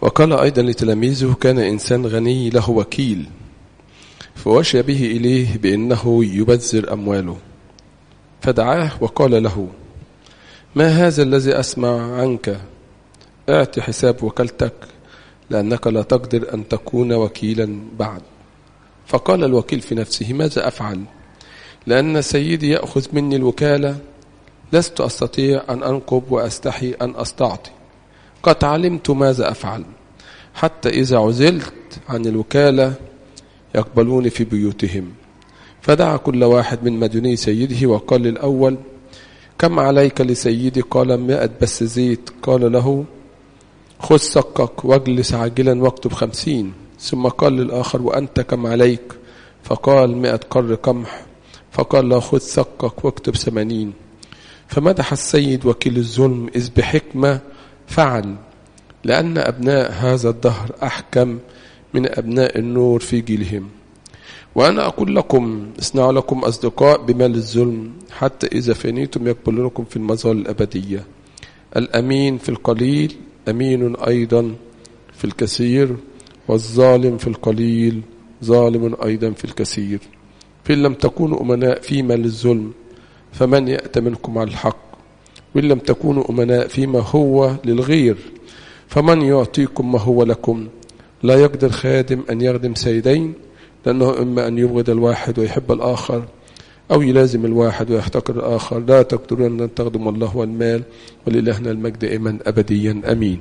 وقال أيضا لتلاميذه كان إنسان غني له وكيل فوشى به إليه بأنه يبذر أمواله فدعاه وقال له ما هذا الذي أسمع عنك اعط حساب وكالتك لأنك لا تقدر أن تكون وكيلا بعد فقال الوكيل في نفسه ماذا أفعل لأن سيدي يأخذ مني الوكالة لست أستطيع أن أنقب وأستحي أن أستعطي قد علمت ماذا أفعل حتى إذا عزلت عن الوكالة يقبلوني في بيوتهم فدعا كل واحد من مدني سيده وقال للأول كم عليك لسيدي قال مائة بس زيت قال له خذ سقك واجلس عاجلا واكتب خمسين ثم قال للآخر وأنت كم عليك فقال مائة قر قمح فقال له خذ سقك واكتب ثمانين فمدح السيد وكيل الظلم إذ بحكمة فعل لأن أبناء هذا الدهر أحكم من أبناء النور في جيلهم وأنا أقول لكم اصنعوا لكم أصدقاء بمال الظلم حتى إذا فنيتم يقبلونكم في المظال الأبدية الأمين في القليل أمين أيضا في الكثير والظالم في القليل ظالم أيضا في الكثير فإن لم تكونوا أمناء فيما للظلم فمن يأت منكم على الحق وإن لم تكونوا أمناء فيما هو للغير فمن يعطيكم ما هو لكم لا يقدر خادم أن يخدم سيدين لأنه إما أن يبغض الواحد ويحب الآخر أو يلازم الواحد ويحتقر الآخر لا تقدرون أن تخدموا الله والمال ولإلهنا المجد إيمان أبديا أمين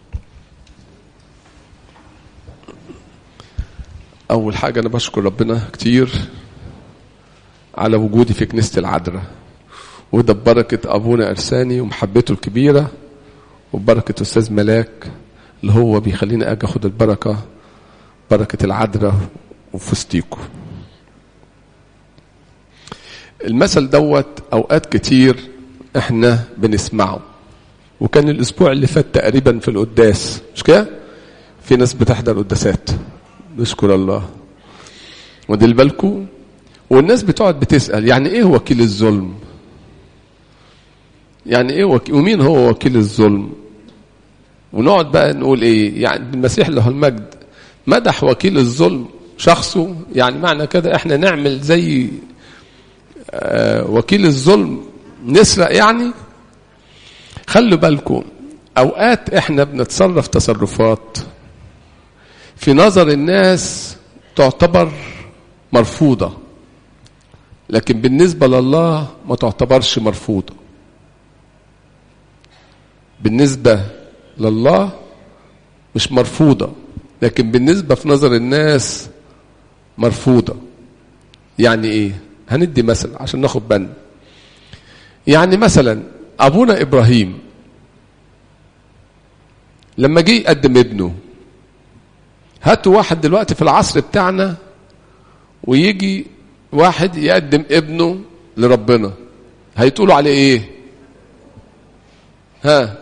أول حاجة أنا بشكر ربنا كتير على وجودي في كنيسة العذراء وده ببركة أبونا أرساني ومحبته الكبيرة وبركة أستاذ ملاك اللي هو بيخليني أجي أخد البركة بركة العذراء وفي وسطيكم المثل دوت أوقات كتير احنا بنسمعه وكان الأسبوع اللي فات تقريبا في القداس مش كده؟ في ناس بتحضر قداسات نشكر الله ودل بالكم والناس بتقعد بتسأل يعني ايه وكيل الظلم يعني ايه وكيل ومين هو وكيل الظلم ونقعد بقى نقول ايه يعني المسيح له المجد مدح وكيل الظلم شخصه يعني معنى كده احنا نعمل زي آه وكيل الظلم نسرق يعني خلوا بالكم اوقات احنا بنتصرف تصرفات في نظر الناس تعتبر مرفوضه لكن بالنسبه لله ما تعتبرش مرفوضه بالنسبه لله مش مرفوضه لكن بالنسبه في نظر الناس مرفوضه يعني ايه هندي مثل عشان ناخد بالنا يعني مثلا ابونا ابراهيم لما جه يقدم ابنه هاتوا واحد دلوقتي في العصر بتاعنا ويجي واحد يقدم ابنه لربنا هيتقولوا عليه ايه ها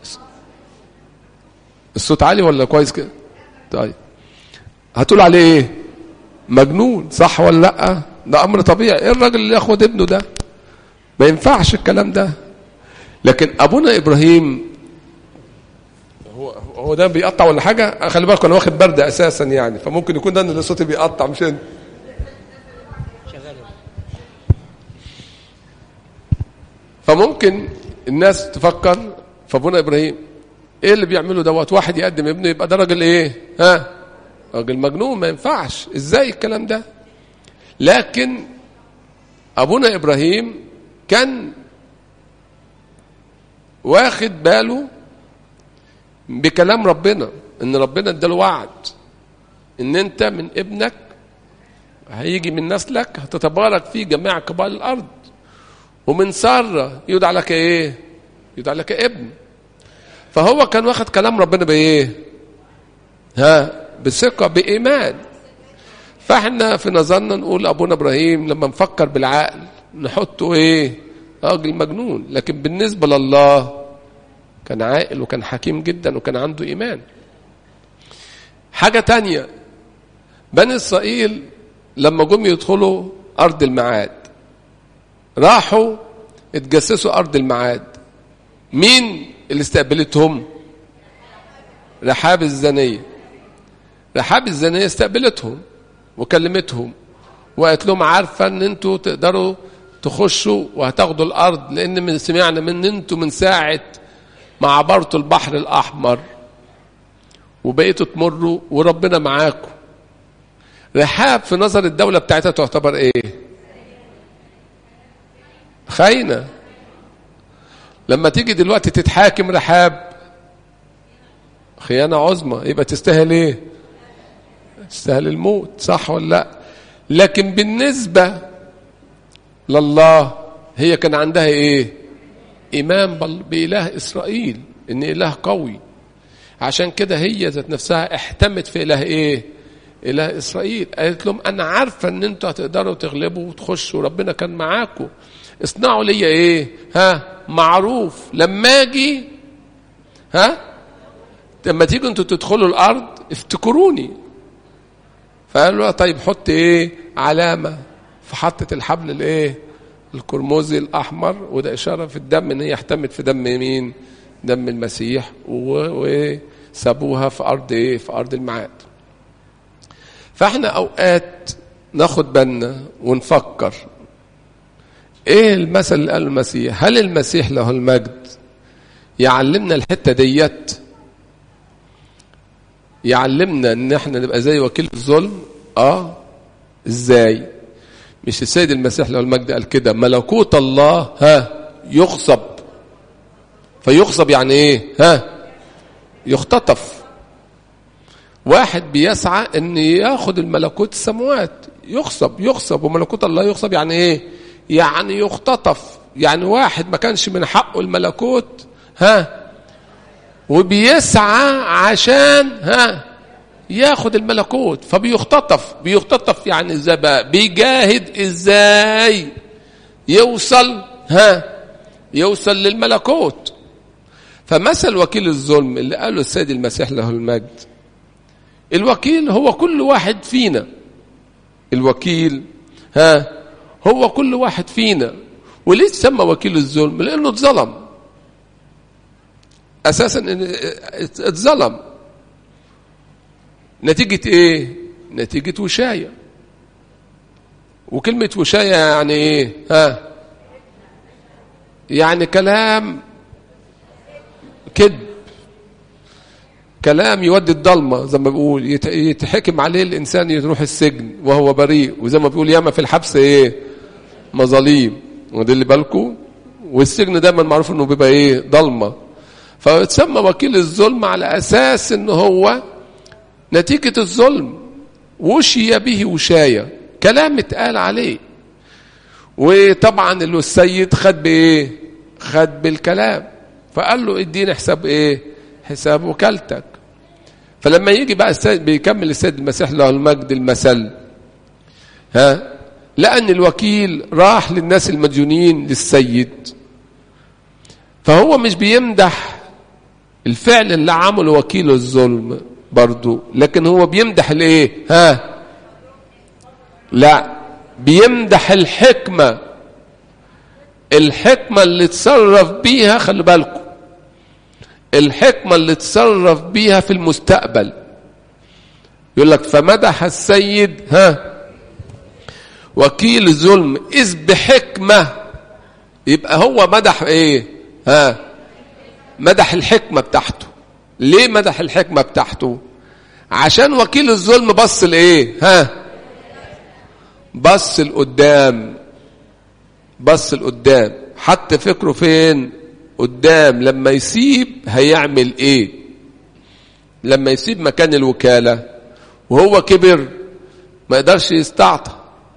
الصوت عالي ولا كويس كده طيب هتقول عليه ايه مجنون صح ولا لا ده امر طبيعي ايه الراجل اللي ياخد ابنه ده ما ينفعش الكلام ده لكن ابونا ابراهيم هو هو ده بيقطع ولا حاجه خلي بالك انا واخد برد اساسا يعني فممكن يكون ده اللي صوتي بيقطع مش انت فممكن الناس تفكر في ابونا ابراهيم ايه اللي بيعمله دوت واحد يقدم ابنه يبقى ده راجل ايه ها راجل مجنون ما ينفعش ازاي الكلام ده لكن ابونا ابراهيم كان واخد باله بكلام ربنا ان ربنا اداله وعد ان انت من ابنك هيجي من نسلك هتتبارك فيه جميع قبائل الارض ومن ساره يدعى لك ايه يدعى لك ابن فهو كان واخد كلام ربنا بايه ها بثقه بايمان فاحنا في نظرنا نقول ابونا ابراهيم لما نفكر بالعقل نحطه ايه راجل مجنون لكن بالنسبه لله كان عاقل وكان حكيم جدا وكان عنده ايمان حاجه تانية بني اسرائيل لما جم يدخلوا ارض الميعاد راحوا اتجسسوا ارض الميعاد مين اللي استقبلتهم رحاب الزانية رحاب الزانية استقبلتهم وكلمتهم وقالت لهم عارفة ان انتوا تقدروا تخشوا وهتاخدوا الارض لان من سمعنا من انتوا من ساعة ما عبرتوا البحر الاحمر وبقيتوا تمروا وربنا معاكم رحاب في نظر الدولة بتاعتها تعتبر ايه خاينة لما تيجي دلوقتي تتحاكم رحاب خيانة عظمى يبقى تستاهل ايه تستاهل الموت صح ولا لا لكن بالنسبة لله هي كان عندها ايه ايمان بإله اسرائيل ان اله قوي عشان كده هي ذات نفسها احتمت في اله ايه اله اسرائيل قالت لهم انا عارفه ان انتوا هتقدروا تغلبوا وتخشوا ربنا كان معاكم اصنعوا لي ايه ها معروف لما اجي ها لما تيجوا انتوا تدخلوا الارض افتكروني فقالوا طيب حط ايه علامه فحطت الحبل الايه القرمزي الاحمر وده اشاره في الدم ان هي احتمت في دم مين دم المسيح وسابوها في ارض ايه في ارض الميعاد فاحنا اوقات ناخد بالنا ونفكر ايه المثل اللي قاله المسيح هل المسيح له المجد يعلمنا الحته ديت يعلمنا ان احنا نبقى زي وكيل الظلم اه ازاي مش السيد المسيح له المجد قال كده ملكوت الله ها يغصب فيغصب يعني ايه ها يختطف واحد بيسعى ان ياخد الملكوت السماوات يغصب يغصب وملكوت الله يغصب يعني ايه يعني يختطف يعني واحد ما كانش من حقه الملكوت ها وبيسعى عشان ها ياخد الملكوت فبيختطف بيختطف يعني ازاي بقى بيجاهد ازاي يوصل ها يوصل للملكوت فمثل وكيل الظلم اللي قاله السيد المسيح له المجد الوكيل هو كل واحد فينا الوكيل ها هو كل واحد فينا وليه تسمى وكيل الظلم لانه اتظلم اساسا اتظلم نتيجة ايه نتيجة وشاية وكلمة وشاية يعني ايه ها يعني كلام كذب كلام يودي الضلمه زي ما بيقول يتحكم عليه الانسان يروح السجن وهو بريء وزي ما بيقول ياما في الحبس ايه مظاليم ودي اللي بالكم والسجن دايما معروف انه بيبقى ايه ضلمه فيتسمى وكيل الظلم على اساس ان هو نتيجه الظلم وشي به وشايه كلام اتقال عليه وطبعا اللي السيد خد بايه خد بالكلام فقال له اديني حساب ايه حساب وكالتك فلما يجي بقى السيد بيكمل السيد المسيح له المجد المثل ها لأن الوكيل راح للناس المديونين للسيد فهو مش بيمدح الفعل اللي عمله وكيل الظلم برضو لكن هو بيمدح الايه ها لا بيمدح الحكمة الحكمة اللي تصرف بيها خلي بالكم الحكمة اللي تصرف بيها في المستقبل يقول لك فمدح السيد ها وكيل الظلم إذ بحكمة يبقى هو مدح ايه ها مدح الحكمة بتاعته ليه مدح الحكمة بتاعته عشان وكيل الظلم بص لايه ها بص لقدام بص لقدام حط فكره فين قدام لما يسيب هيعمل ايه لما يسيب مكان الوكالة وهو كبر ما يقدرش يستعطى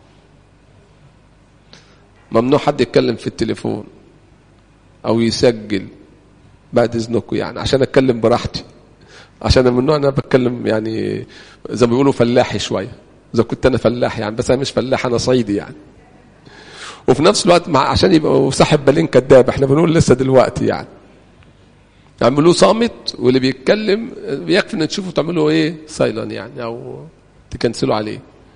ممنوع حد يتكلم في التليفون او يسجل بعد اذنكم يعني عشان اتكلم براحتي عشان من النوع انا بتكلم يعني زي ما بيقولوا فلاحي شويه اذا كنت انا فلاح يعني بس انا مش فلاح انا صعيدي يعني وفي نفس الوقت مع عشان يبقى صاحب بالين كذاب احنا بنقول لسه دلوقتي يعني يعملوه صامت واللي بيتكلم يكفي ان تشوفوا تعملوا ايه سايلن يعني او تكنسلوا عليه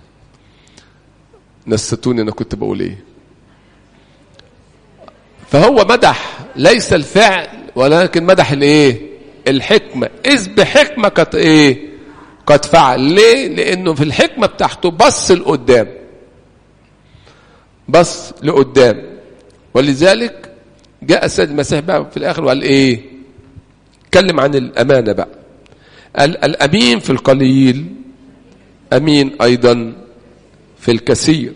نستوني انا كنت بقول ايه فهو مدح ليس الفعل ولكن مدح الايه الحكمة إذ بحكمة قد إيه قد فعل ليه لأنه في الحكمة بتاعته بص لقدام بص لقدام ولذلك جاء السيد المسيح بقى في الآخر وقال إيه اتكلم عن الأمانة بقى قال الأمين في القليل أمين أيضا في الكثير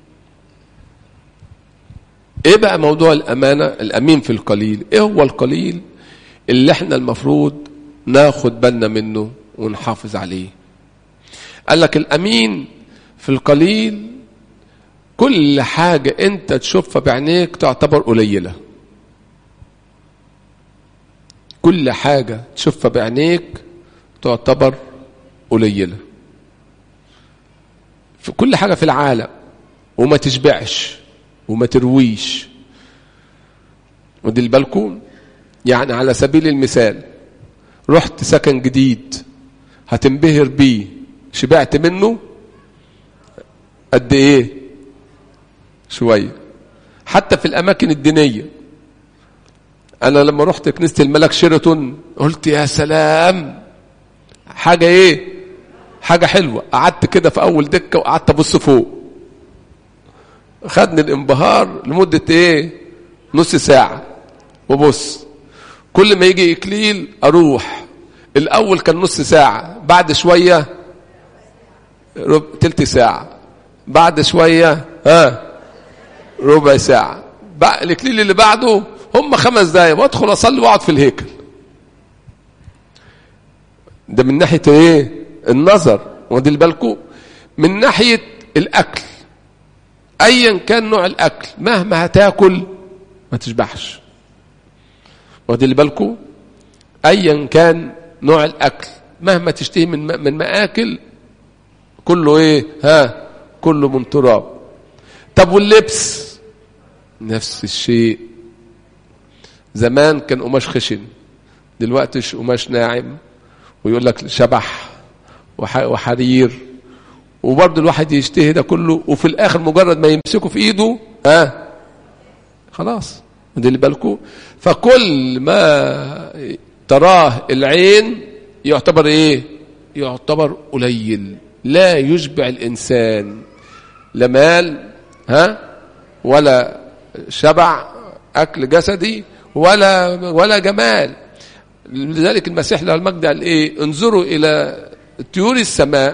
ايه بقى موضوع الامانه الامين في القليل ايه هو القليل اللي احنا المفروض ناخد بالنا منه ونحافظ عليه قال لك الامين في القليل كل حاجه انت تشوفها بعينيك تعتبر قليله كل حاجه تشوفها بعينيك تعتبر قليله في كل حاجه في العالم وما تشبعش وما ترويش ودي بالكم يعني على سبيل المثال رحت سكن جديد هتنبهر بيه شبعت منه قد ايه شويه حتى في الاماكن الدينيه انا لما رحت كنيسه الملك شيراتون قلت يا سلام حاجه ايه حاجه حلوه قعدت كده في اول دكه وقعدت ابص فوق خدني الانبهار لمدة ايه نص ساعة وبص كل ما يجي اكليل اروح الاول كان نص ساعة بعد شوية رب... تلت ساعة بعد شوية ها ربع ساعة بقى الاكليل اللي بعده هم خمس دقايق وادخل اصلي واقعد في الهيكل ده من ناحية ايه النظر ودي بالكم من ناحية الاكل ايا كان نوع الاكل مهما هتاكل ما تشبعش واخدين اللي بالكم ايا كان نوع الاكل مهما تشتهي من من ماكل كله ايه ها كله من تراب طب واللبس نفس الشيء زمان كان قماش خشن دلوقتي قماش ناعم ويقول لك شبح وحرير وبرضه الواحد يشتهي ده كله وفي الاخر مجرد ما يمسكه في ايده ها خلاص دي اللي بالكم فكل ما تراه العين يعتبر ايه يعتبر قليل لا يشبع الانسان لا مال ها ولا شبع اكل جسدي ولا ولا جمال لذلك المسيح له المجد قال ايه انظروا الى طيور السماء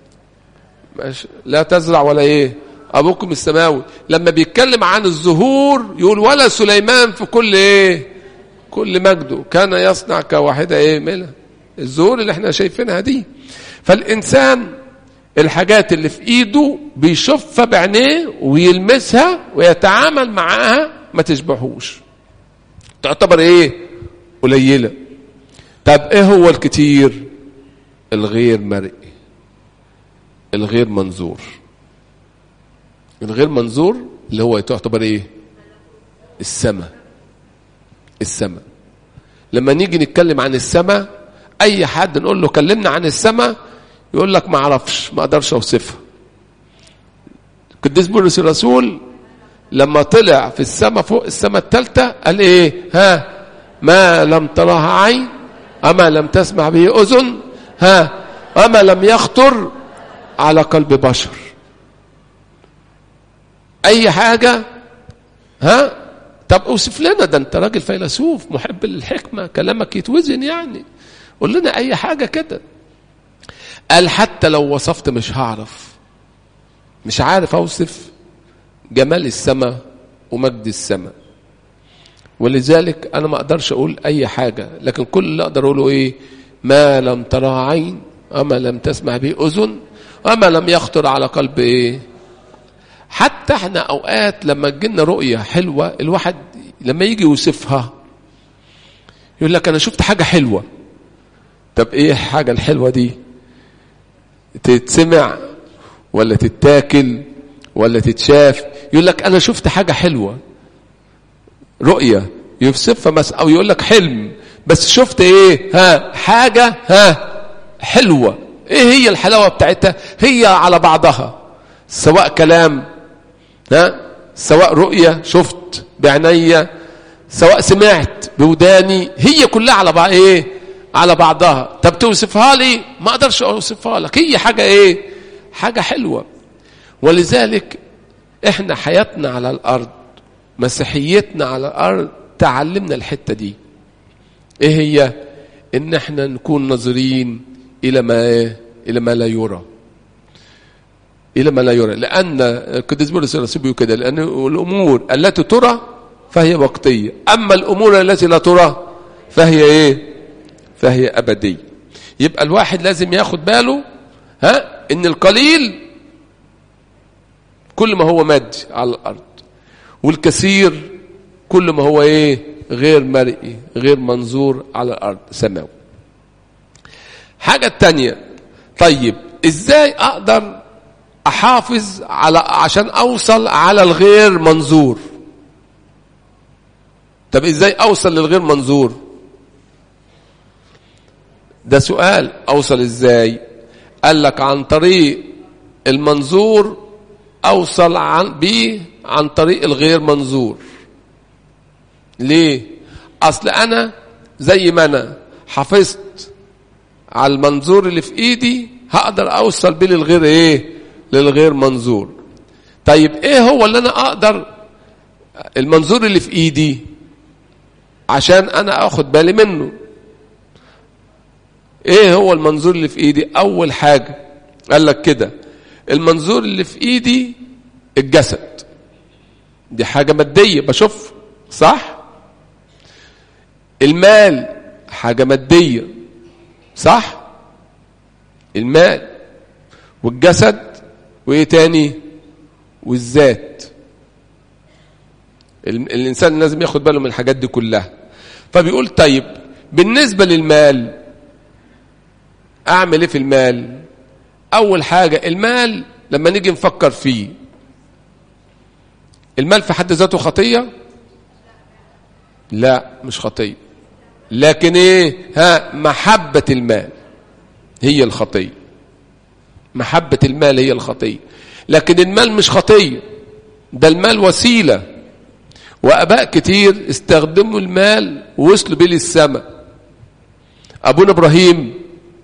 لا تزرع ولا ايه ابوكم السماوي لما بيتكلم عن الزهور يقول ولا سليمان في كل ايه كل مجده كان يصنع كواحده ايه ملا الزهور اللي احنا شايفينها دي فالانسان الحاجات اللي في ايده بيشوفها بعينيه ويلمسها ويتعامل معاها ما تشبهوش تعتبر ايه قليله طب ايه هو الكتير الغير مرئي الغير منظور الغير منظور اللي هو تعتبر ايه السماء السماء لما نيجي نتكلم عن السماء اي حد نقول له كلمنا عن السماء يقول لك ما اعرفش ما اقدرش اوصفها القديس بولس الرسول لما طلع في السماء فوق السماء الثالثه قال ايه ها ما لم تراها عين اما لم تسمع به اذن ها اما لم يخطر على قلب بشر اي حاجه ها طب اوصف لنا ده انت راجل فيلسوف محب للحكمه كلامك يتوزن يعني قول لنا اي حاجه كده قال حتى لو وصفت مش هعرف مش عارف اوصف جمال السماء ومجد السماء ولذلك انا ما اقدرش اقول اي حاجه لكن كل اللي اقدر اقوله ايه ما لم ترى عين اما لم تسمع به اذن اما لم يخطر على قلب ايه حتى احنا اوقات لما تجينا رؤيه حلوه الواحد لما يجي يوصفها يقول لك انا شفت حاجه حلوه طب ايه الحاجه الحلوه دي تتسمع ولا تتاكل ولا تتشاف يقول لك انا شفت حاجه حلوه رؤيه يوصفها مثلا او يقول لك حلم بس شفت ايه ها حاجه ها حلوه ايه هي الحلاوه بتاعتها هي على بعضها سواء كلام ها سواء رؤيه شفت بعينيا سواء سمعت بوداني هي كلها على بعض ايه على بعضها طب توصفها لي ما اقدرش اوصفها لك هي حاجه ايه حاجه حلوه ولذلك احنا حياتنا على الارض مسيحيتنا على الارض تعلمنا الحته دي ايه هي ان احنا نكون ناظرين الى ما إيه؟ الى ما لا يرى الى ما لا يرى لان القديس بولس الرسول بيقول كده لان الامور التي ترى فهي وقتيه اما الامور التي لا ترى فهي ايه فهي ابديه يبقى الواحد لازم ياخد باله ها ان القليل كل ما هو مادي على الارض والكثير كل ما هو ايه غير مرئي غير منظور على الارض سماوي حاجه التانية طيب ازاي اقدر احافظ على عشان اوصل على الغير منظور طب ازاي اوصل للغير منظور ده سؤال اوصل ازاي قال لك عن طريق المنظور اوصل عن بيه عن طريق الغير منظور ليه اصل انا زي ما انا حافظت على المنظور اللي في ايدي هقدر اوصل بيه للغير ايه للغير منظور طيب ايه هو اللي انا اقدر المنظور اللي في ايدي عشان انا اخد بالي منه ايه هو المنظور اللي في ايدي اول حاجة قال لك كده المنظور اللي في ايدي الجسد دي حاجة مادية بشوف صح المال حاجة مادية صح المال والجسد وايه تاني والذات الانسان لازم ياخد باله من الحاجات دي كلها فبيقول طيب بالنسبة للمال اعمل ايه في المال اول حاجة المال لما نيجي نفكر فيه المال في حد ذاته خطية لا مش خطية لكن ايه ها محبة المال هي الخطية محبة المال هي الخطية لكن المال مش خطية ده المال وسيلة واباء كتير استخدموا المال ووصلوا بيه للسماء ابونا ابراهيم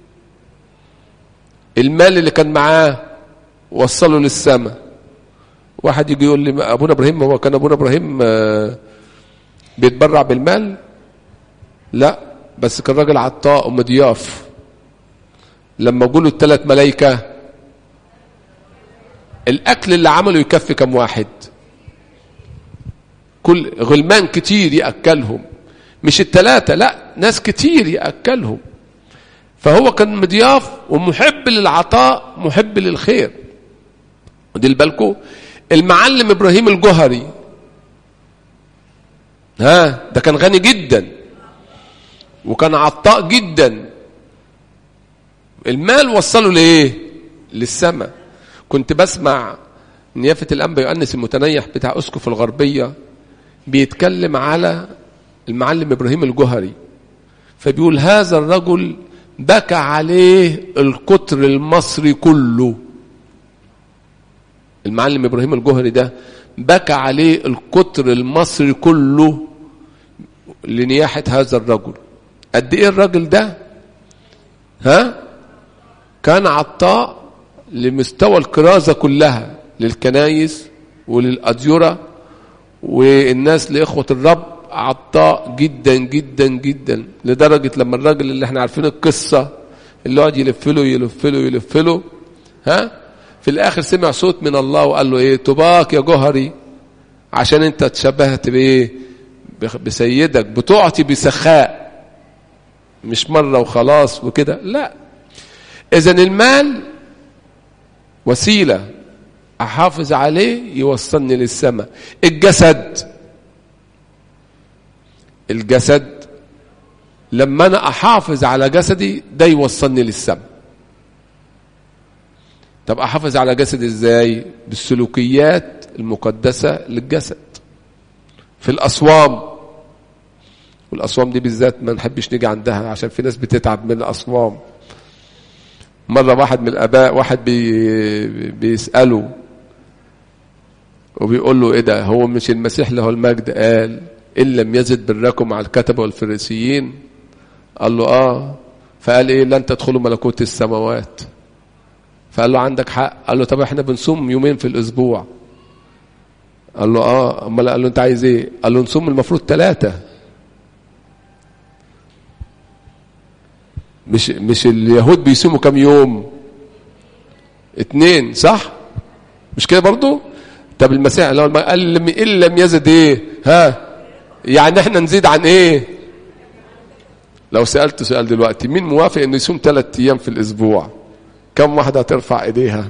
المال اللي كان معاه وصله للسماء واحد يجي يقول لي ابونا ابراهيم هو كان ابونا ابراهيم بيتبرع بالمال لا بس كان راجل عطاء ومضياف لما جوله الثلاث ملايكة الاكل اللي عمله يكفي كم واحد كل غلمان كتير ياكلهم مش الثلاثه لا ناس كتير ياكلهم فهو كان مضياف ومحب للعطاء محب للخير ودي بالكم المعلم ابراهيم الجهري ها ده كان غني جدا وكان عطاء جدا المال وصله لايه للسماء كنت بسمع نيافة الأنبا يؤنس المتنيح بتاع أسقف الغربية بيتكلم على المعلم إبراهيم الجهري فبيقول هذا الرجل بكى عليه القطر المصري كله المعلم إبراهيم الجهري ده بكى عليه القطر المصري كله لنياحة هذا الرجل قد ايه الراجل ده ها كان عطاء لمستوى الكرازة كلها للكنايس وللأديرة والناس لإخوة الرب عطاء جدا جدا جدا لدرجة لما الراجل اللي احنا عارفين القصة اللي قعد يلف له يلف له يلف له ها في الآخر سمع صوت من الله وقال له ايه تباك يا جهري عشان انت تشبهت بايه بسيدك بتعطي بسخاء مش مرة وخلاص وكده لا إذا المال وسيلة أحافظ عليه يوصلني للسماء الجسد الجسد لما أنا أحافظ على جسدي ده يوصلني للسماء طب أحافظ على جسدي إزاي بالسلوكيات المقدسة للجسد في الأصوام والأصوام دي بالذات ما نحبش نيجي عندها عشان في ناس بتتعب من الأصوام مرة واحد من الآباء واحد بي بيسأله وبيقول له إيه ده هو مش المسيح له المجد قال إن لم يزد بركم على الكتبة والفريسيين قال له اه فقال ايه لن تدخلوا ملكوت السماوات فقال له عندك حق قال له طب احنا بنصوم يومين في الاسبوع قال له اه امال قال له انت عايز ايه قال له نصوم المفروض ثلاثة مش مش اليهود بيصوموا كام يوم اتنين صح مش كده برضو طب المسيح لو قال لم ان لم يزد ايه ها يعني احنا نزيد عن ايه لو سالت سؤال دلوقتي مين موافق انه يصوم ثلاث ايام في الاسبوع كم واحده هترفع ايديها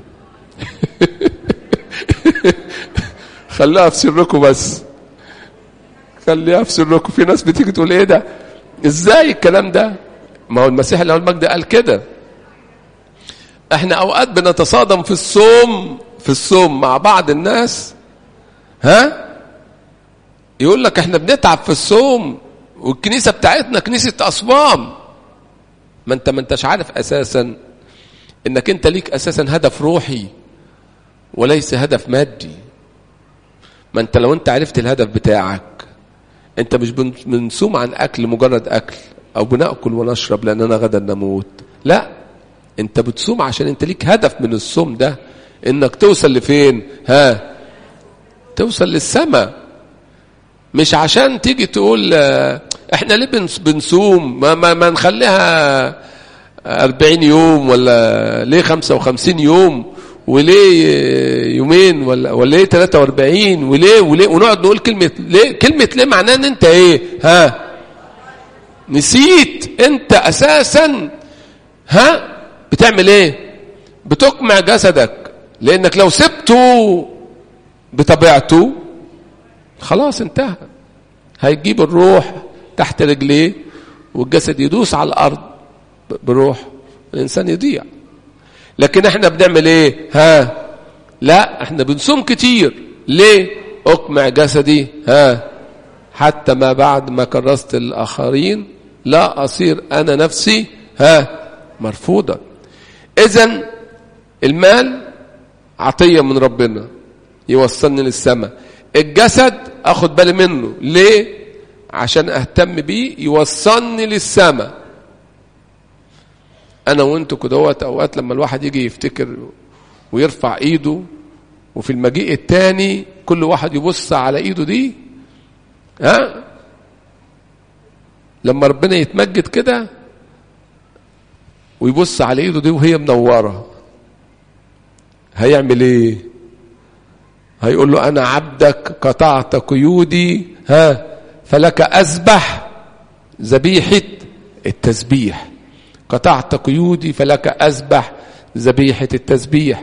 خليها في سركم بس خليها في سركم في ناس بتيجي تقول ايه ده ازاي الكلام ده ما هو المسيح اللي هو المجد قال كده احنا اوقات بنتصادم في الصوم في الصوم مع بعض الناس ها يقول لك احنا بنتعب في الصوم والكنيسه بتاعتنا كنيسه اصوام ما انت ما انتش عارف اساسا انك انت ليك اساسا هدف روحي وليس هدف مادي ما انت لو انت عرفت الهدف بتاعك انت مش بنصوم عن اكل مجرد اكل او بناكل ونشرب لاننا غدا نموت لا انت بتصوم عشان انت ليك هدف من الصوم ده انك توصل لفين ها توصل للسماء مش عشان تيجي تقول احنا ليه بنصوم ما, ما, ما نخليها أربعين يوم ولا ليه خمسة وخمسين يوم وليه يومين ولا ولا ليه 43 وليه وليه ونقعد نقول كلمة ليه كلمة ليه معناه ان انت ايه ها نسيت انت اساسا ها بتعمل ايه بتقمع جسدك لانك لو سبته بطبيعته خلاص انتهى هيجيب الروح تحت رجليه والجسد يدوس على الارض بروح الانسان يضيع لكن احنا بنعمل ايه ها لا احنا بنصوم كتير ليه اقمع جسدي ها حتى ما بعد ما كرست الاخرين لا اصير انا نفسي ها مرفوضا اذا المال عطيه من ربنا يوصلني للسماء الجسد اخد بالي منه ليه عشان اهتم بيه يوصلني للسماء انا وانتوا كدهوت اوقات لما الواحد يجي يفتكر ويرفع ايده وفي المجيء الثاني كل واحد يبص على ايده دي ها لما ربنا يتمجد كده ويبص على ايده دي وهي منوره هيعمل ايه هيقول له انا عبدك قطعت قيودي ها فلك اسبح ذبيحه التسبيح قطعت قيودي فلك أسبح ذبيحة التسبيح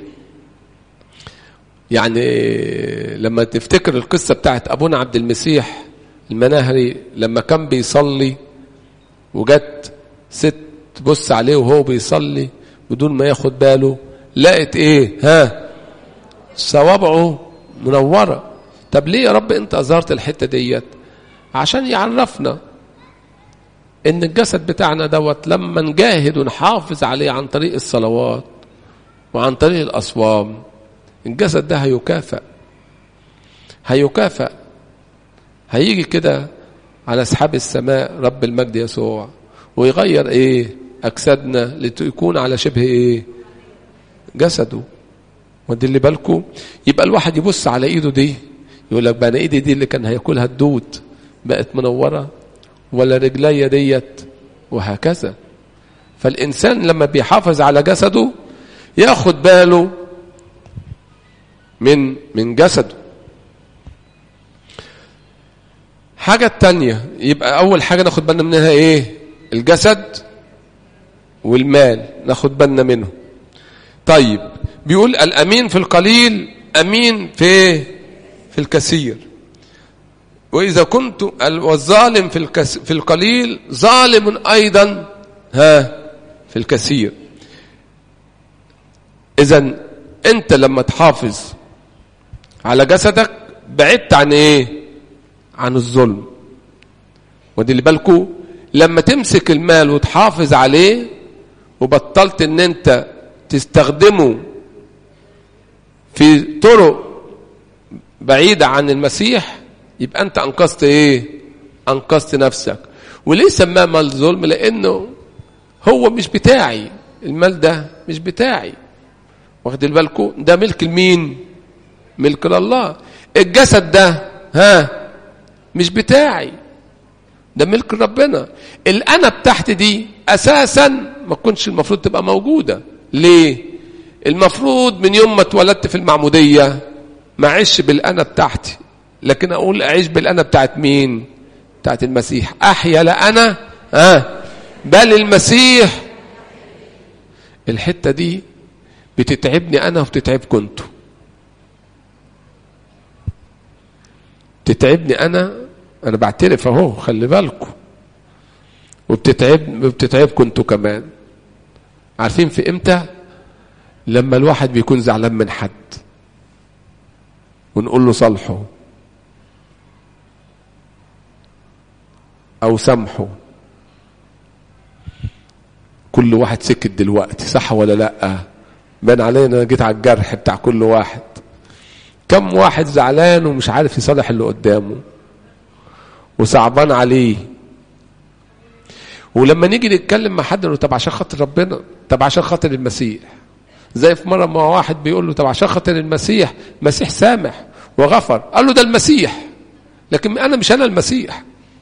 يعني لما تفتكر القصة بتاعت أبونا عبد المسيح المناهري لما كان بيصلي وجت ست تبص عليه وهو بيصلي بدون ما ياخد باله لقت ايه ها صوابعه منورة طب ليه يا رب انت اظهرت الحتة ديت عشان يعرفنا ان الجسد بتاعنا دوت لما نجاهد ونحافظ عليه عن طريق الصلوات وعن طريق الاصوام الجسد ده هيكافئ هيكافئ هيجي كده على اسحاب السماء رب المجد يسوع ويغير ايه اجسادنا لتكون على شبه ايه جسده ودي اللي بالكم يبقى الواحد يبص على ايده دي يقول لك بقى انا ايدي دي اللي كان هياكلها الدود بقت منوره ولا رجلي ديت وهكذا فالإنسان لما بيحافظ على جسده ياخد باله من من جسده حاجة تانية يبقى أول حاجة ناخد بالنا منها إيه الجسد والمال ناخد بالنا منه طيب بيقول الأمين في القليل أمين في في الكثير وإذا كنت والظالم في الكس في القليل ظالم أيضا ها في الكثير إذا أنت لما تحافظ على جسدك بعدت عن إيه؟ عن الظلم ودي اللي بالكو لما تمسك المال وتحافظ عليه وبطلت ان انت تستخدمه في طرق بعيدة عن المسيح يبقى انت انقذت ايه انقذت نفسك وليه سماه مال ظلم لانه هو مش بتاعي المال ده مش بتاعي واخد بالكم ده ملك لمين ملك لله الجسد ده ها مش بتاعي ده ملك ربنا الانا بتاعتي دي اساسا ما تكونش المفروض تبقى موجوده ليه المفروض من يوم ما اتولدت في المعموديه ما اعيش بالانا بتاعتي لكن اقول اعيش بالانا بتاعت مين بتاعت المسيح احيا لا انا ها بل المسيح الحته دي بتتعبني انا وبتتعبكم انتوا بتتعبني انا انا بعترف اهو خلي بالكم وبتتعب وبتتعبكم انتوا كمان عارفين في امتى لما الواحد بيكون زعلان من حد ونقول له صالحه او سامحه كل واحد سكت دلوقتي صح ولا لا بان علينا انا جيت على الجرح بتاع كل واحد كم واحد زعلان ومش عارف يصالح اللي قدامه وصعبان عليه ولما نيجي نتكلم مع حد نقول طب عشان خاطر ربنا طب عشان خاطر المسيح زي في مره ما واحد بيقول له طب عشان خاطر المسيح مسيح سامح وغفر قال له ده المسيح لكن انا مش انا المسيح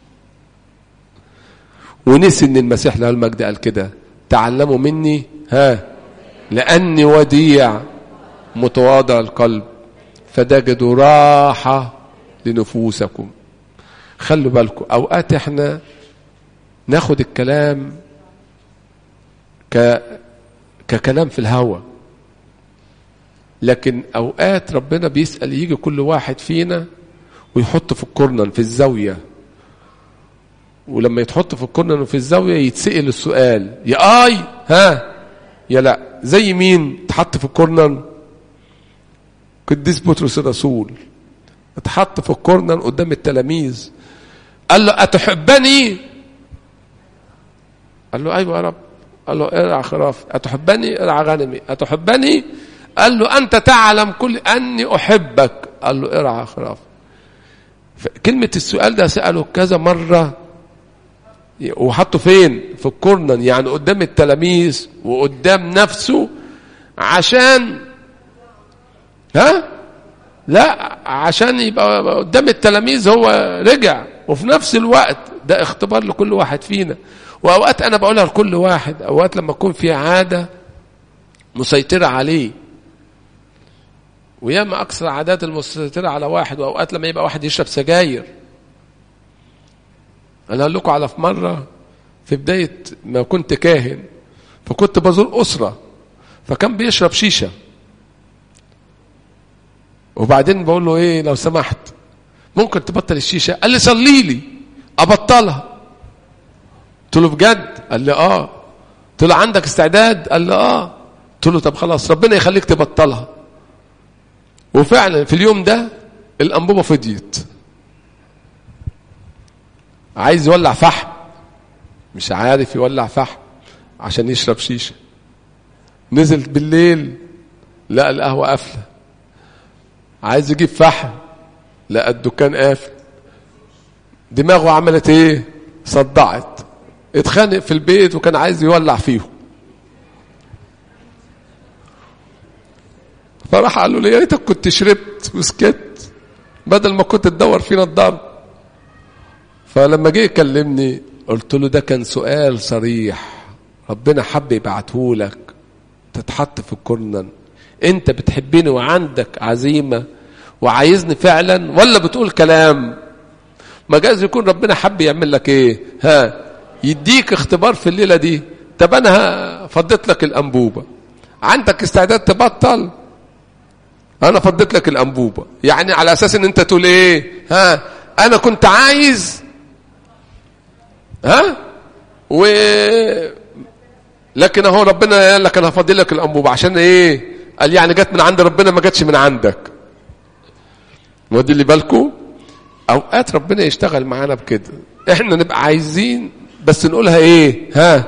ونسي ان المسيح له المجد قال كده تعلموا مني ها لاني وديع متواضع القلب فتجدوا راحه لنفوسكم خلوا بالكم اوقات احنا ناخد الكلام ك ككلام في الهوى لكن اوقات ربنا بيسال يجي كل واحد فينا ويحط في الكورنر في الزاويه ولما يتحط في الكورنر وفي الزاويه يتسال السؤال يا اي ها يا لا زي مين اتحط في الكورنر قديس بطرس الرسول اتحط في الكورنر قدام التلاميذ قال له أتحبني قال له أيوة يا رب قال له ارعى خرافي أتحبني ارعى غنمي أتحبني قال له أنت تعلم كل أني أحبك قال له ارعى خرافي كلمة السؤال ده سأله كذا مرة وحطه فين في الكورنر يعني قدام التلاميذ وقدام نفسه عشان ها لا عشان يبقى قدام التلاميذ هو رجع وفي نفس الوقت ده اختبار لكل واحد فينا واوقات انا بقولها لكل واحد اوقات لما يكون في عاده مسيطره عليه وياما اكثر عادات المسيطره على واحد واوقات لما يبقى واحد يشرب سجاير انا اقول لكم على في مره في بدايه ما كنت كاهن فكنت بزور اسره فكان بيشرب شيشه وبعدين بقول له ايه لو سمحت ممكن تبطل الشيشه قال لي صلي لي ابطلها قلت له بجد قال لي اه قلت له عندك استعداد قال لي اه قلت له طب خلاص ربنا يخليك تبطلها وفعلا في اليوم ده الانبوبه فضيت عايز يولع فحم مش عارف يولع فحم عشان يشرب شيشه نزل بالليل لقى القهوه قافله عايز يجيب فحم لقى الدكان قافل دماغه عملت ايه صدعت اتخانق في البيت وكان عايز يولع فيهم فراح قال له لي يا ريتك كنت شربت وسكت بدل ما كنت تدور فينا الضرب فلما جه يكلمني قلت له ده كان سؤال صريح ربنا حب يبعته لك تتحط في الكورنر انت بتحبني وعندك عزيمه وعايزني فعلا ولا بتقول كلام ما جايز يكون ربنا حب يعمل لك ايه ها يديك اختبار في الليله دي طب انا فضيت لك الانبوبه عندك استعداد تبطل انا فضيت لك الانبوبه يعني على اساس ان انت تقول ايه ها انا كنت عايز ها و لكن اهو ربنا قال لك انا هفضي لك الانبوبه عشان ايه قال يعني جت من عند ربنا ما جاتش من عندك ودي اللي بالكم اوقات ربنا يشتغل معانا بكده احنا نبقى عايزين بس نقولها ايه ها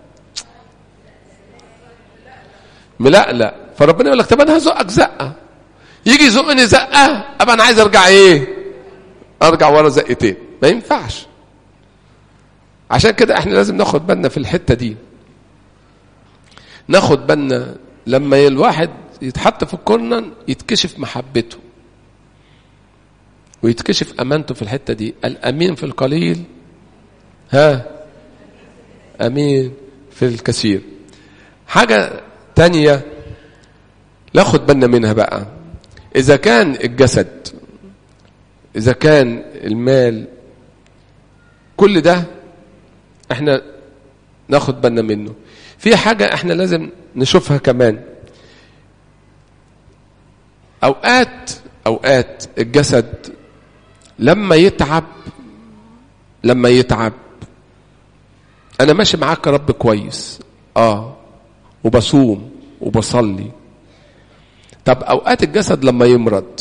ملقلق فربنا يقول لك طب انا هزقك زقه يجي يزقني زقه ابقى انا عايز ارجع ايه ارجع ورا زقتين ما ينفعش عشان كده احنا لازم ناخد بالنا في الحتة دي ناخد بالنا لما الواحد يتحط في الكورنر يتكشف محبته ويتكشف امانته في الحته دي الامين في القليل ها امين في الكثير حاجه تانية ناخد بالنا منها بقى اذا كان الجسد اذا كان المال كل ده احنا ناخد بالنا منه في حاجه احنا لازم نشوفها كمان اوقات اوقات الجسد لما يتعب لما يتعب انا ماشي معاك يا رب كويس اه وبصوم وبصلي طب اوقات الجسد لما يمرض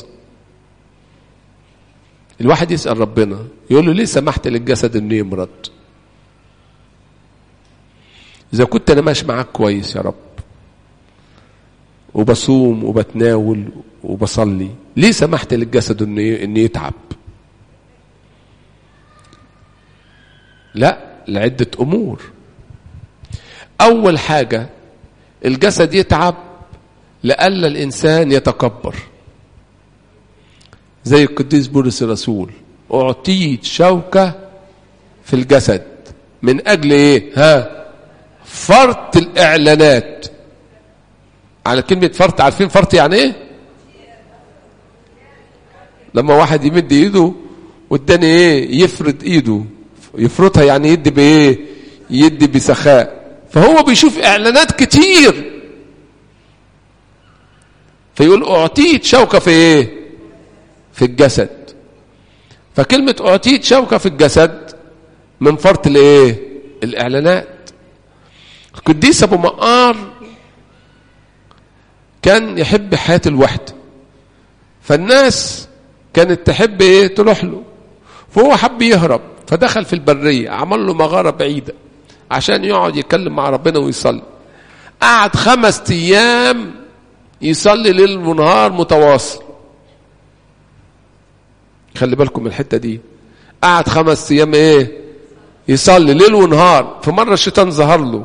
الواحد يسال ربنا يقول له ليه سمحت للجسد انه يمرض اذا كنت انا ماشي معاك كويس يا رب وبصوم وبتناول وبصلي ليه سمحت للجسد انه انه يتعب لا لعدة أمور أول حاجة الجسد يتعب لألا الإنسان يتكبر زي القديس بولس الرسول أعطيت شوكة في الجسد من أجل إيه ها فرط الإعلانات على كلمة فرط عارفين فرط يعني إيه لما واحد يمد إيده والتاني إيه يفرد إيده يفرطها يعني يدي بايه يدي بسخاء فهو بيشوف اعلانات كتير فيقول اعطيت شوكه في ايه في الجسد فكلمه اعطيت شوكه في الجسد من فرط الايه الاعلانات القديس ابو مقار كان يحب حياه الوحده فالناس كانت تحب ايه تروح له فهو حب يهرب فدخل في البرية عمل له مغارة بعيدة عشان يقعد يتكلم مع ربنا ويصلي قعد خمس أيام يصلي ليل ونهار متواصل خلي بالكم من الحتة دي قعد خمس أيام إيه يصلي ليل ونهار في مرة الشيطان ظهر له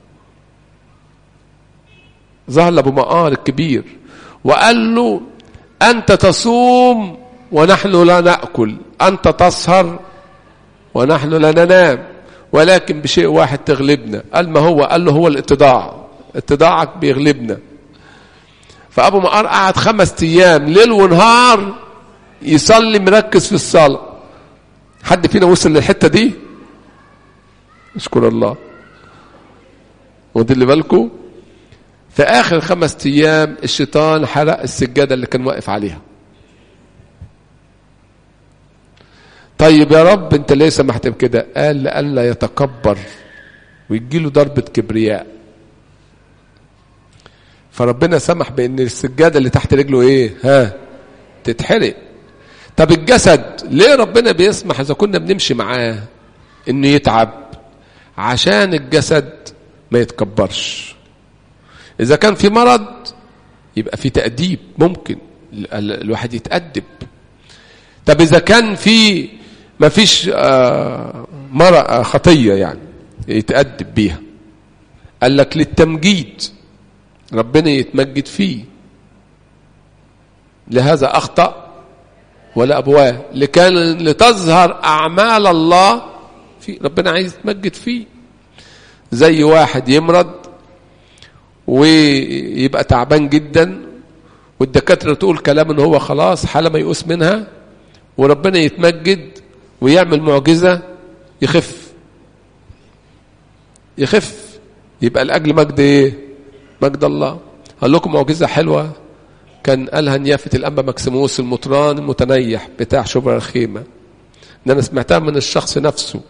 ظهر لأبو مقار الكبير وقال له أنت تصوم ونحن لا نأكل أنت تسهر ونحن لا ننام ولكن بشيء واحد تغلبنا قال ما هو قال له هو الاتضاع اتضاعك بيغلبنا فأبو مقار قعد خمس أيام ليل ونهار يصلي مركز في الصلاة حد فينا وصل للحتة دي اشكر الله ودي اللي بالكم في آخر خمس أيام الشيطان حرق السجادة اللي كان واقف عليها طيب يا رب انت ليه سمحت بكده قال لئلا يتكبر ويجيله ضربة كبرياء فربنا سمح بان السجادة اللي تحت رجله ايه ها تتحرق طب الجسد ليه ربنا بيسمح اذا كنا بنمشي معاه انه يتعب عشان الجسد ما يتكبرش اذا كان في مرض يبقى في تأديب ممكن الواحد يتأدب طب اذا كان في ما فيش مرأة خطية يعني يتأدب بيها قال لك للتمجيد ربنا يتمجد فيه لهذا أخطأ ولا أبواه لكان لتظهر أعمال الله في ربنا عايز يتمجد فيه زي واحد يمرض ويبقى تعبان جدا والدكاترة تقول كلام ان هو خلاص حالة ما يقوس منها وربنا يتمجد ويعمل معجزة يخف يخف يبقى الأجل مجد ايه مجد الله هقول لكم معجزة حلوة كان قالها نيافة الأنبا مكسيموس المطران المتنيح بتاع شبرا الخيمة ان انا سمعتها من الشخص نفسه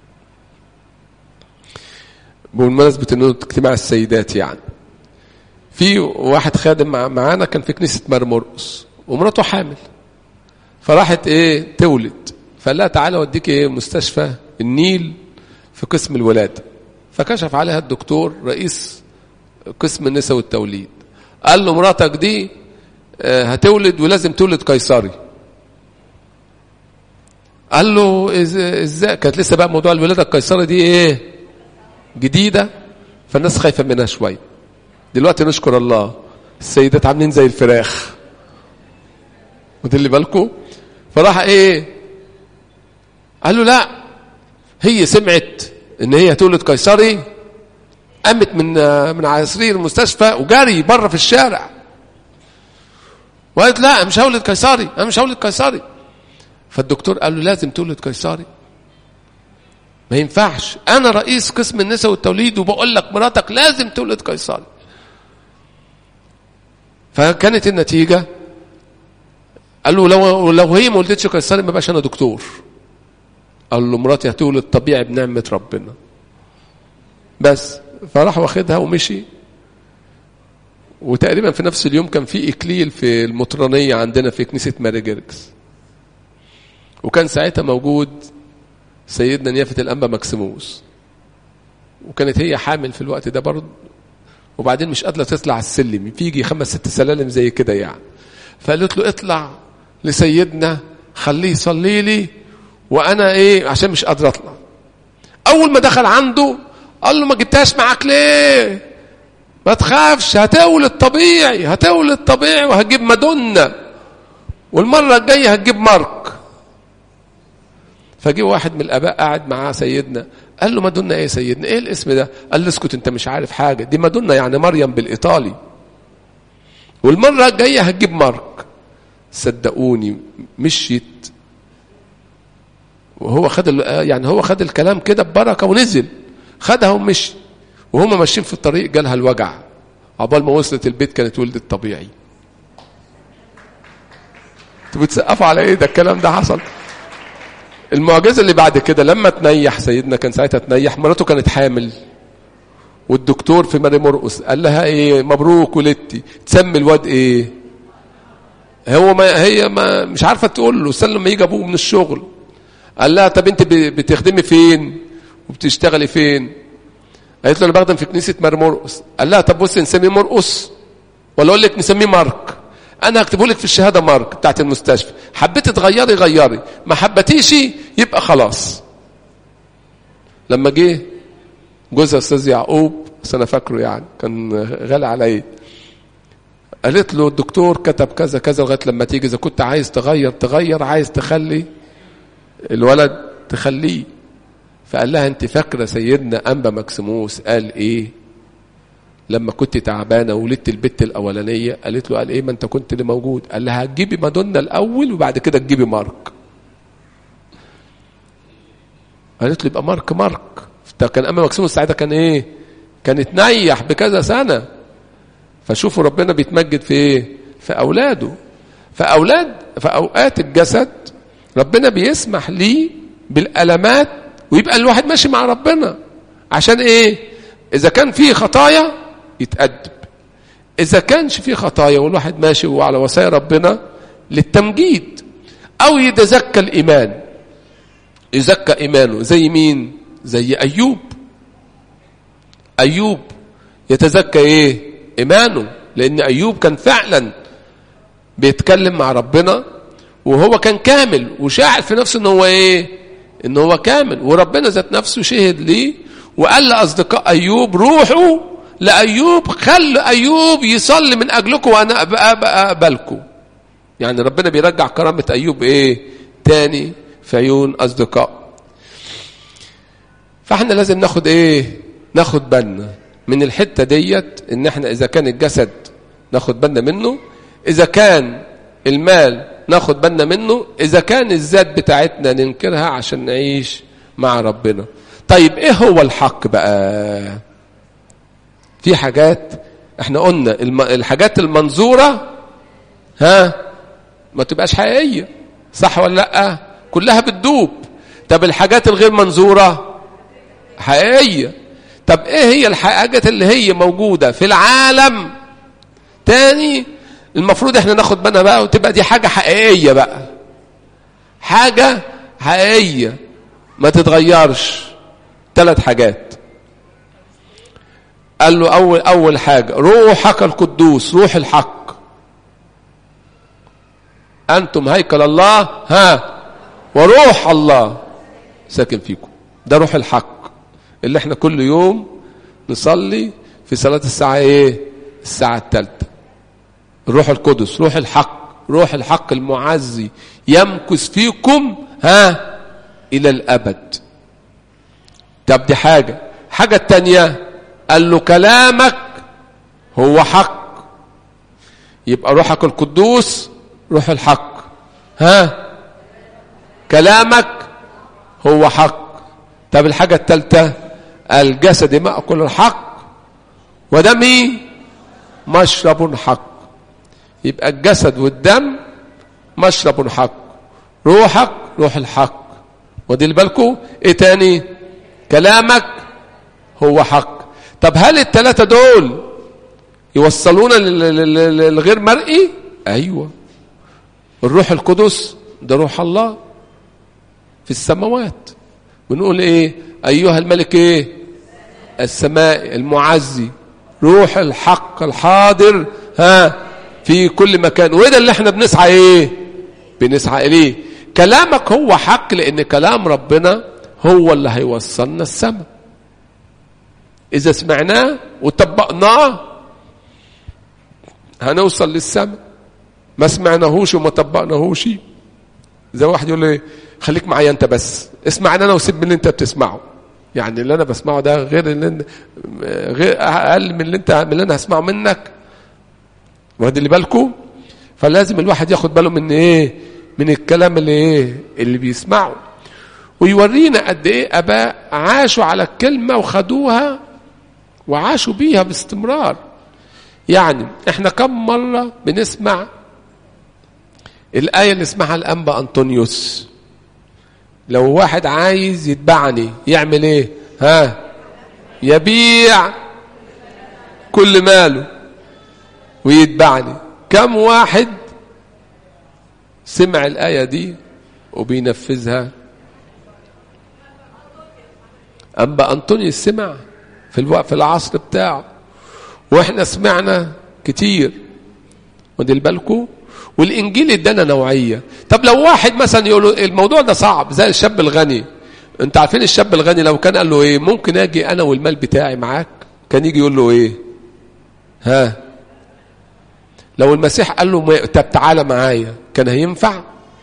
بمناسبة انه اجتماع السيدات يعني في واحد خادم معانا كان في كنيسة مرمرقس ومراته حامل فراحت ايه تولد فقال لها تعالى اوديك ايه مستشفى النيل في قسم الولاده فكشف عليها الدكتور رئيس قسم النساء والتوليد قال له مراتك دي هتولد ولازم تولد قيصري قال له ازاي كانت لسه بقى موضوع الولاده القيصري دي ايه جديده فالناس خايفه منها شويه دلوقتي نشكر الله السيدات عاملين زي الفراخ اللي بالكم فراح ايه قال له لا هي سمعت ان هي تولد قيصري قامت من من على سرير المستشفى وجري بره في الشارع وقالت لا مش هولد قيصري انا مش هولد قيصري فالدكتور قال له لازم تولد قيصري ما ينفعش انا رئيس قسم النساء والتوليد وبقول لك مراتك لازم تولد قيصري فكانت النتيجه قال له لو لو هي ما ولدتش قيصري ما بقاش انا دكتور قال له مراتي هتولد طبيعي بنعمه ربنا بس فراح واخدها ومشي وتقريبا في نفس اليوم كان في اكليل في المطرانيه عندنا في كنيسه ماري جيركس وكان ساعتها موجود سيدنا نيافه الانبا مكسيموس وكانت هي حامل في الوقت ده برضه وبعدين مش قادره تطلع السلم فيجي خمس ست سلالم زي كده يعني فقالت له اطلع لسيدنا خليه يصلي لي وانا ايه عشان مش قادر اطلع اول ما دخل عنده قال له ما جبتهاش معاك ليه ما تخافش هتولد طبيعي هتولد طبيعي وهتجيب مادونا والمرة الجاية هتجيب مارك فجي واحد من الآباء قاعد معاه سيدنا قال له مادونا ايه يا سيدنا ايه الاسم ده قال له اسكت انت مش عارف حاجة دي مادونا يعني مريم بالإيطالي والمرة الجاية هتجيب مارك صدقوني مشيت وهو خد يعني هو خد الكلام كده ببركة ونزل خدها ومشي وهم ماشيين في الطريق جالها الوجع عقبال ما وصلت البيت كانت ولدت طبيعي انتوا بتسقفوا على ايه ده الكلام ده حصل المعجزه اللي بعد كده لما تنيح سيدنا كان ساعتها تنيح مراته كانت حامل والدكتور في ماري مرقس قال لها ايه مبروك ولدتي تسمي الواد ايه هو ما هي ما مش عارفه تقول له استنى لما يجي ابوه من الشغل قال لها طب انت بتخدمي فين وبتشتغلي فين قالت له انا بخدم في كنيسه ماري مرقس قال لها طب بصي نسميه مرقس ولا اقول لك نسميه مارك انا هكتبه لك في الشهاده مارك بتاعت المستشفى حبيتي تغيري غيري ما حبتيش يبقى خلاص لما جه جوزها استاذ يعقوب بس انا فاكره يعني كان غالي عليا قالت له الدكتور كتب كذا كذا لغايه لما تيجي اذا كنت عايز تغير تغير عايز تخلي الولد تخليه فقال لها انت فاكره سيدنا انبا مكسيموس قال ايه لما كنت تعبانه وولدت البت الاولانيه قالت له قال ايه ما انت كنت اللي موجود قال لها هتجيبي مادونا الاول وبعد كده تجيبي مارك قالت له يبقى مارك مارك ده كان انبا مكسيموس ساعتها كان ايه كان اتنيح بكذا سنه فشوفوا ربنا بيتمجد في ايه في اولاده فاولاد في اوقات الجسد ربنا بيسمح ليه بالالمات ويبقى الواحد ماشي مع ربنا عشان ايه اذا كان فيه خطايا يتأدب اذا كانش فيه خطايا والواحد ماشي وعلى وصايا ربنا للتمجيد او يتزكى الايمان يزكى ايمانه زي مين زي ايوب ايوب يتزكى ايه ايمانه لان ايوب كان فعلا بيتكلم مع ربنا وهو كان كامل وشاعر في نفسه ان هو ايه ان هو كامل وربنا ذات نفسه شهد ليه وقال لاصدقاء ايوب روحوا لايوب خلوا ايوب يصلي من اجلكم وانا اقبلكم يعني ربنا بيرجع كرامه ايوب ايه تاني في عيون اصدقاء فاحنا لازم ناخد ايه ناخد بالنا من الحته ديت ان احنا اذا كان الجسد ناخد بالنا منه اذا كان المال ناخد بالنا منه اذا كان الذات بتاعتنا ننكرها عشان نعيش مع ربنا طيب ايه هو الحق بقى في حاجات احنا قلنا الحاجات المنظورة ها ما تبقاش حقيقية صح ولا لا كلها بتدوب طب الحاجات الغير منظورة حقيقية طب ايه هي الحاجات اللي هي موجودة في العالم تاني المفروض احنا ناخد بالنا بقى وتبقى دي حاجة حقيقية بقى حاجة حقيقية ما تتغيرش ثلاث حاجات قال له أول أول حاجة روحك القدوس روح الحق أنتم هيكل الله ها وروح الله ساكن فيكم ده روح الحق اللي احنا كل يوم نصلي في صلاة الساعة ايه الساعة الثالثة الروح القدس روح الحق روح الحق المعزي يمكث فيكم ها إلى الأبد طب دي حاجة حاجة التانية قال له كلامك هو حق يبقى روحك القدوس روح الحق ها كلامك هو حق طب الحاجة الثالثة الجسد مأكل الحق ودمي مشرب حق يبقى الجسد والدم مشرب حق روحك روح الحق ودي بالكم ايه تاني كلامك هو حق طب هل الثلاثة دول يوصلونا للغير مرئي ايوه الروح القدس ده روح الله في السماوات بنقول ايه ايها الملك ايه السماء المعزي روح الحق الحاضر ها في كل مكان وده اللي احنا بنسعى ايه بنسعى اليه كلامك هو حق لان كلام ربنا هو اللي هيوصلنا السماء اذا سمعناه وطبقناه هنوصل للسماء ما سمعناهوش وما طبقناهوش زي واحد يقول لي خليك معايا انت بس اسمعني انا وسيب من اللي انت بتسمعه يعني اللي انا بسمعه ده غير اللي غير اقل من اللي انت من اللي انا هسمعه منك واخد اللي بالكم فلازم الواحد ياخد باله من ايه من الكلام اللي ايه اللي بيسمعه ويورينا قد ايه اباء عاشوا على الكلمه وخدوها وعاشوا بيها باستمرار يعني احنا كم مره بنسمع الايه اللي اسمها الانبا انطونيوس لو واحد عايز يتبعني يعمل ايه ها يبيع كل ماله ويتبعني كم واحد سمع الآية دي وبينفذها أما أنطونيوس سمع في الوقت في العصر بتاعه واحنا سمعنا كتير ودي بالكم والانجيل ادانا نوعيه طب لو واحد مثلا يقول الموضوع ده صعب زي الشاب الغني انت عارفين الشاب الغني لو كان قال له ايه ممكن اجي انا والمال بتاعي معاك كان يجي يقول له ايه ها لو المسيح قال له طب تعالى معايا كان هينفع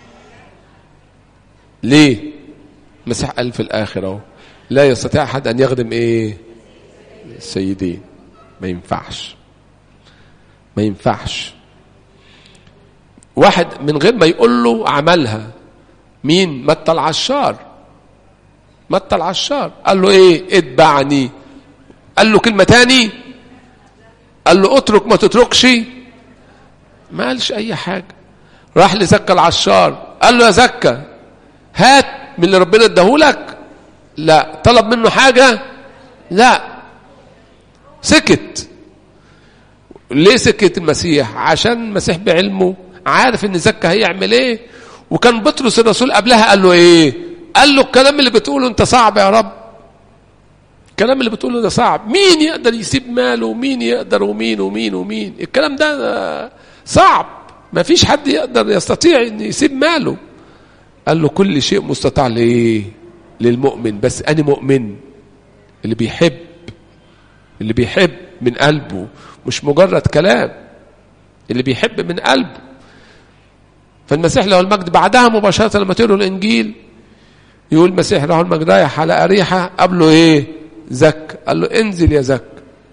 ليه المسيح قال في الاخر اهو لا يستطيع احد ان يخدم ايه سيدين ما ينفعش ما ينفعش واحد من غير ما يقول له عملها مين متى العشار متى العشار قال له ايه اتبعني قال له كلمة تاني قال له اترك ما تتركش ما قالش اي حاجة راح لزكى العشار قال له يا زكى هات من اللي ربنا اداهولك لا طلب منه حاجة لا سكت ليه سكت المسيح عشان المسيح بعلمه عارف ان زكى هيعمل ايه وكان بطرس الرسول قبلها قال له ايه قال له الكلام اللي بتقوله انت صعب يا رب الكلام اللي بتقوله ده صعب مين يقدر يسيب ماله ومين يقدر ومين ومين ومين الكلام ده صعب ما فيش حد يقدر يستطيع ان يسيب ماله قال له كل شيء مستطاع لايه للمؤمن بس انا مؤمن اللي بيحب اللي بيحب من قلبه مش مجرد كلام اللي بيحب من قلبه فالمسيح له المجد بعدها مباشرة لما تقروا الإنجيل يقول المسيح له المجد رايح على أريحة قبله إيه؟ زك قال له انزل يا زك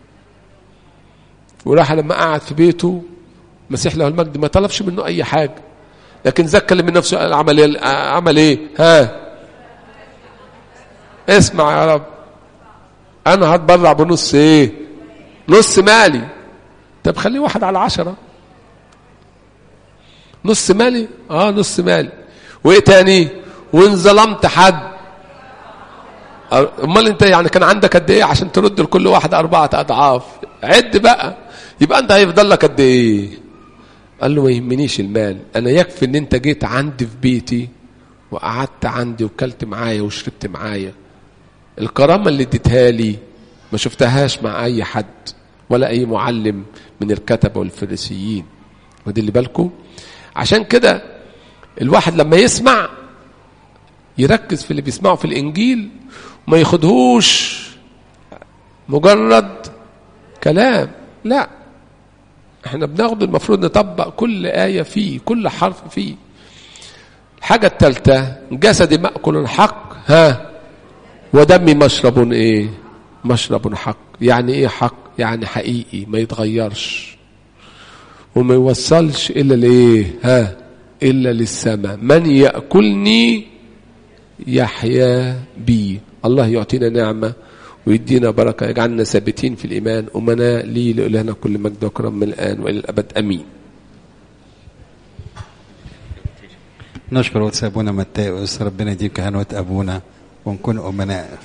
وراح لما قعد في بيته المسيح له المجد ما طلبش منه أي حاجة لكن زك اللي من نفسه قال عمل إيه؟ عمل إيه؟ ها اسمع يا رب أنا هتبرع بنص إيه؟ نص مالي طب خليه واحد على عشرة نص مالي اه نص مالي وايه تاني وان ظلمت حد امال انت يعني كان عندك قد ايه عشان ترد لكل واحد اربعه اضعاف عد بقى يبقى انت هيفضل لك قد ايه قال له ما يهمنيش المال انا يكفي ان انت جيت عندي في بيتي وقعدت عندي وكلت معايا وشربت معايا الكرامه اللي اديتها لي ما شفتهاش مع اي حد ولا اي معلم من الكتبه والفريسيين ودي اللي بالكم عشان كده الواحد لما يسمع يركز في اللي بيسمعه في الانجيل وما ياخدهوش مجرد كلام لا احنا بناخد المفروض نطبق كل آية فيه كل حرف فيه الحاجة الثالثة جسدي مأكل حق ها ودمي مشرب ايه مشرب حق يعني ايه حق يعني حقيقي ما يتغيرش وما يوصلش الا لايه ها الا للسماء من ياكلني يحيا بي الله يعطينا نعمه ويدينا بركه يجعلنا ثابتين في الايمان امناء لي لالهنا كل مجد وكرم من الان والى الابد امين نشكر قدس ابونا متاوس ربنا يديم كهنوت ابونا ونكون امناء